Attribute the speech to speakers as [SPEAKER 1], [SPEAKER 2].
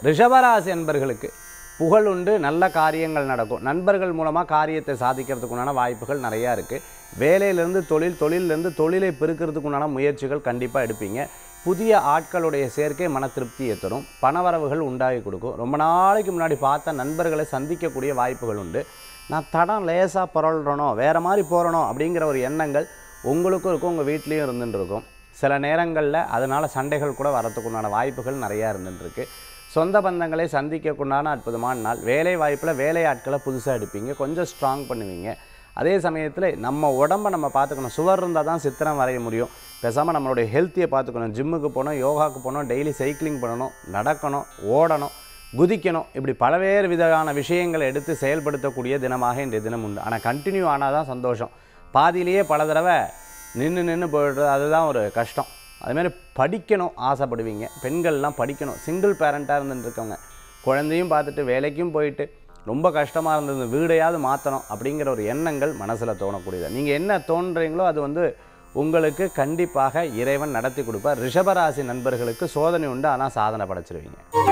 [SPEAKER 1] ரிஷபராசி அன்பர்களுக்கு புகழ் உண்டு நல்ல காரியங்கள் நடக்கும் நண்பர்கள் மூலமாக காரியத்தை சாதிக்கிறதுக்குண்டான வாய்ப்புகள் நிறையா இருக்குது வேலையிலேருந்து தொழில் தொழிலிருந்து தொழிலை பெருக்கிறதுக்குண்டான முயற்சிகள் கண்டிப்பாக எடுப்பீங்க புதிய ஆட்களுடைய சேர்க்கை மன திருப்தியை தரும் பணவரவுகள் உண்டாகி கொடுக்கும் ரொம்ப நாளைக்கு முன்னாடி பார்த்த நண்பர்களை சந்திக்கக்கூடிய வாய்ப்புகள் உண்டு நான் தடம் லேசாக புரள்றனோ வேறு மாதிரி போகிறனோ அப்படிங்கிற ஒரு எண்ணங்கள் உங்களுக்கும் இருக்கும் உங்கள் வீட்லேயும் இருந்துட்டு இருக்கும் சில நேரங்களில் அதனால் சண்டைகள் கூட வரத்துக்குண்டான வாய்ப்புகள் நிறையா இருந்துட்டுருக்கு சொந்த பந்தங்களை சந்திக்கக்குண்டான அற்புதமான நாள் வேலை வாய்ப்பில் வேலை ஆட்களை புதுசாக எடுப்பீங்க கொஞ்சம் ஸ்ட்ராங் பண்ணுவீங்க அதே சமயத்தில் நம்ம உடம்பை நம்ம பார்த்துக்கணும் சுவர் இருந்தால் தான் சித்திரம் வரைய முடியும் பேசாமல் நம்மளுடைய ஹெல்த்தியை பார்த்துக்கணும் ஜிம்முக்கு போகணும் யோகாவுக்கு போகணும் டெய்லி சைக்கிளிங் பண்ணணும் நடக்கணும் ஓடணும் குதிக்கணும் இப்படி பலவேறு விதமான விஷயங்களை எடுத்து செயல்படுத்தக்கூடிய தினமாக இன்றைய தினம் உண்டு ஆனால் கண்டினியூ ஆனால் தான் சந்தோஷம் பாதியிலேயே பல தடவை நின்று நின்று போயிடுறது அதுதான் ஒரு கஷ்டம் அதுமாரி படிக்கணும் ஆசைப்படுவீங்க பெண்கள்லாம் படிக்கணும் சிங்கிள் பேரண்ட்டாக இருந்துட்டு இருக்கவங்க குழந்தையும் பார்த்துட்டு வேலைக்கும் போயிட்டு ரொம்ப கஷ்டமாக இருந்தது வீடையாவது மாற்றணும் அப்படிங்கிற ஒரு எண்ணங்கள் மனசில் தோணக்கூடியது நீங்கள் என்ன தோன்றீங்களோ அது வந்து உங்களுக்கு கண்டிப்பாக இறைவன் நடத்தி கொடுப்பார் ரிஷபராசி நண்பர்களுக்கு சோதனை உண்டு ஆனால் சாதனை படைச்சிருவீங்க